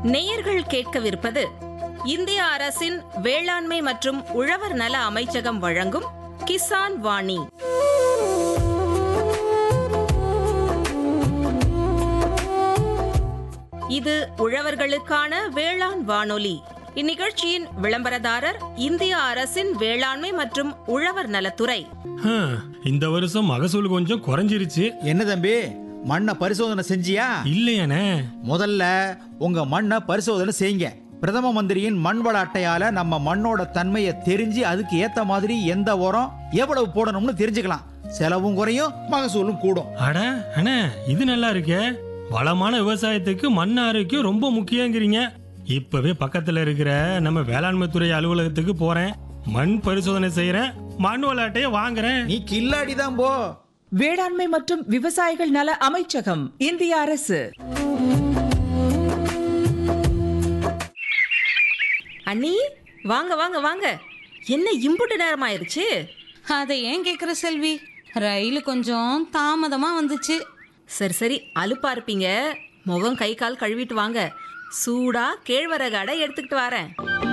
நேயர்கள் கேட்கவிருப்பது இந்திய அரசின் வேளாண்மை மற்றும் உழவர் நல அமைச்சகம் வழங்கும் கிசான் வாணி இது உழவர்களுக்கான வேளாண் வானொலி இந்நிகழ்ச்சியின் விளம்பரதாரர் இந்திய அரசின் வேளாண்மை மற்றும் உழவர் நலத்துறை ஹம், இந்த வருஷம் மகசூல் கொஞ்சம் குறைஞ்சிருச்சு என்ன தம்பி மண்ணை பரிசோதனை செஞ்சியா இல்லையானே முதல்ல உங்க மண்ணை பரிசோதனை செய்யுங்க பிரதம மந்திரியின் மண் வள அட்டையால நம்ம மண்ணோட தன்மையை தெரிஞ்சு அதுக்கு ஏத்த மாதிரி எந்த உரம் எவ்வளவு போடணும்னு தெரிஞ்சுக்கலாம் செலவும் குறையும் மகசூலும் கூடும் அட அண்ணே இது நல்லா இருக்கே வளமான விவசாயத்துக்கு மண் ஆரோக்கியம் ரொம்ப முக்கியங்கிறீங்க இப்பவே பக்கத்துல இருக்கிற நம்ம வேளாண்மை துறை அலுவலகத்துக்கு போறேன் மண் பரிசோதனை செய்யறேன் மண் விளையாட்டைய வாங்குறேன் நீ கில்லாடி தான் போ வேளாண்மை மற்றும் விவசாயிகள் நல அமைச்சகம் இந்திய அரசு அண்ணி வாங்க வாங்க வாங்க என்ன இம்புட்டு நேரமாயிருச்சு அதை ஏன் கேக்குற செல்வி ரயில் கொஞ்சம் தாமதமா வந்துச்சு சரி சரி அலுப்பா இருப்பீங்க முகம் கை கால் கழுவிட்டு வாங்க சூடா கேழ்வரகு அடை எடுத்துக்கிட்டு வரேன்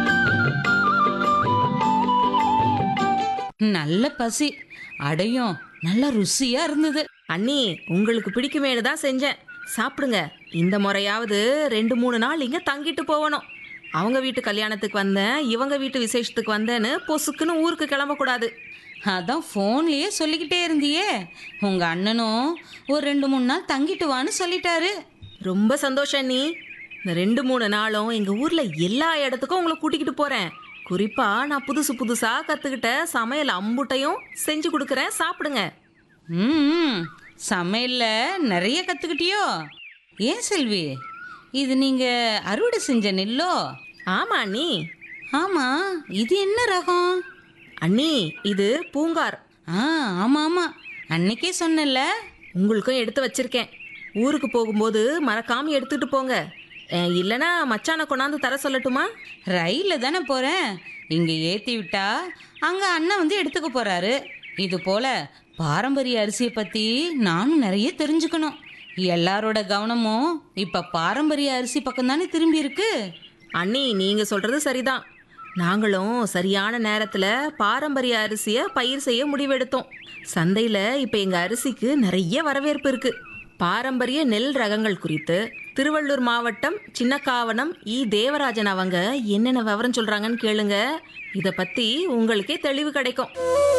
நல்ல பசி அடையும் நல்ல ருசியா இருந்தது அண்ணி உங்களுக்கு பிடிக்குமேனு தான் செஞ்சேன் சாப்பிடுங்க இந்த முறையாவது ரெண்டு மூணு நாள் இங்க தங்கிட்டு போகணும் அவங்க வீட்டு கல்யாணத்துக்கு வந்தேன் இவங்க வீட்டு விசேஷத்துக்கு வந்தேன்னு பொசுக்குன்னு ஊருக்கு கிளம்பக்கூடாது அதான் ஃபோன்லயே சொல்லிக்கிட்டே இருந்தியே உங்க அண்ணனும் ஒரு ரெண்டு மூணு நாள் தங்கிட்டு வான்னு சொல்லிட்டாரு ரொம்ப சந்தோஷம் அண்ணி இந்த ரெண்டு மூணு நாளும் எங்க ஊர்ல எல்லா இடத்துக்கும் உங்களை கூட்டிக்கிட்டு போறேன் குறிப்பா நான் புதுசு புதுசா கத்துக்கிட்ட சமையல் அம்புட்டையும் செஞ்சு கொடுக்கறேன் சாப்பிடுங்க ம் சமையல்ல நிறைய கத்துக்கிட்டியோ ஏன் செல்வி இது நீங்க அறுவடை செஞ்ச நெல்லோ ஆமா அண்ணி ஆமா இது என்ன ரகம் அண்ணி இது பூங்கார் ஆ ஆமா ஆமா அன்னைக்கே சொன்னல உங்களுக்கும் எடுத்து வச்சிருக்கேன் ஊருக்கு போகும்போது மறக்காம எடுத்துட்டு போங்க அஹ், இல்லனா மச்சானை கொண்டாந்து தர சொல்லட்டுமா ரயில்ல தானே போறேன் இங்க ஏத்தி விட்டா அங்க அண்ணன் வந்து எடுத்துக்க போறாரு இது போல பாரம்பரிய அரிசியை பத்தி நானும் நிறைய தெரிஞ்சுக்கணும் எல்லாரோட கவனமும் இப்ப பாரம்பரிய அரிசி பக்கம் தானே திரும்பி இருக்கு அண்ணி நீங்க சொல்றது சரிதான் நாங்களும் சரியான நேரத்துல பாரம்பரிய அரிசிய பயிர் செய்ய முடிவெடுத்தோம் சந்தையில இப்ப எங்க அரிசிக்கு நிறைய வரவேற்பு இருக்கு பாரம்பரிய நெல் ரகங்கள் குறித்து திருவள்ளூர் மாவட்டம் சின்னக்காவனம் இ தேவராஜன் அவங்க என்னென்ன விவரம் சொல்றாங்கன்னு கேளுங்க இத பத்தி உங்களுக்கே தெளிவு கிடைக்கும்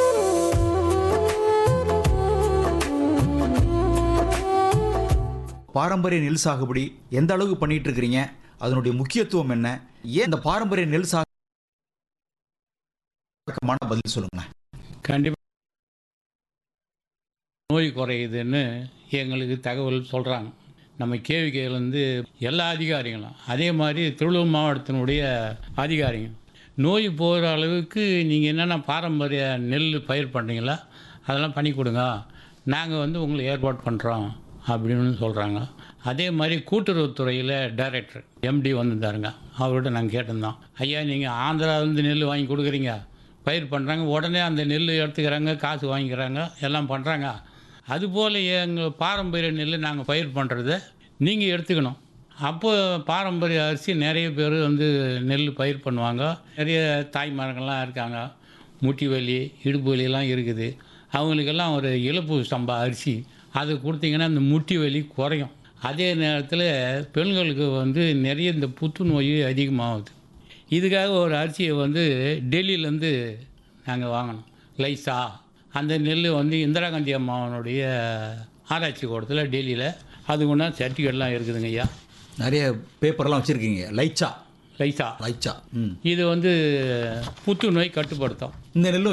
பாரம்பரிய நெல் சாகுபடி எந்த அளவுக்கு பண்ணிட்டு இருக்கிறீங்க அதனுடைய முக்கியத்துவம் என்ன ஏன் இந்த பாரம்பரிய நெல் சாகுமான பதில் சொல்லுங்க கண்டிப்பாக நோய் குறையுதுன்னு எங்களுக்கு தகவல் சொல்கிறாங்க நம்ம கேவிக்கையிலேருந்து எல்லா அதிகாரிகளும் அதே மாதிரி திருவள்ளூர் மாவட்டத்தினுடைய அதிகாரிங்க நோய் போகிற அளவுக்கு நீங்கள் என்னென்ன பாரம்பரிய நெல் பயிர் பண்ணுறீங்களா அதெல்லாம் பண்ணி கொடுங்க நாங்கள் வந்து உங்களுக்கு ஏற்பாடு பண்ணுறோம் அப்படின்னு சொல்கிறாங்க அதே மாதிரி கூட்டுறவுத்துறையில் டைரக்டர் எம்டி வந்திருந்தாருங்க அவர்கிட்ட நாங்கள் கேட்டிருந்தோம் ஐயா நீங்கள் ஆந்திராவிலேருந்து நெல் வாங்கி கொடுக்குறீங்க பயிர் பண்ணுறாங்க உடனே அந்த நெல் எடுத்துக்கிறாங்க காசு வாங்கிக்கிறாங்க எல்லாம் பண்ணுறாங்க அதுபோல் எங்கள் பாரம்பரிய நெல் நாங்கள் பயிர் பண்ணுறத நீங்கள் எடுத்துக்கணும் அப்போ பாரம்பரிய அரிசி நிறைய பேர் வந்து நெல் பயிர் பண்ணுவாங்க நிறைய தாய்மார்கள்லாம் இருக்காங்க முட்டி வலி இடுப்பு வலியெல்லாம் இருக்குது அவங்களுக்கெல்லாம் ஒரு இழப்பு சம்பா அரிசி அது கொடுத்தீங்கன்னா அந்த முட்டி வலி குறையும் அதே நேரத்தில் பெண்களுக்கு வந்து நிறைய இந்த புற்றுநோய் அதிகமாகுது இதுக்காக ஒரு அரிசியை வந்து டெல்லியிலேருந்து நாங்கள் வாங்கினோம் லைசா அந்த நெல் வந்து இந்திரா காந்தி அம்மாவனுடைய ஆராய்ச்சி கூடத்தில் டெல்லியில் அது ஒன்றா சர்டிஃபிகேட்லாம் இருக்குதுங்க ஐயா நிறைய பேப்பர்லாம் வச்சிருக்கீங்க லைச்சா லைசா லைச்சா ம் இது வந்து புற்றுநோய் கட்டுப்படுத்தும் இந்த நெல்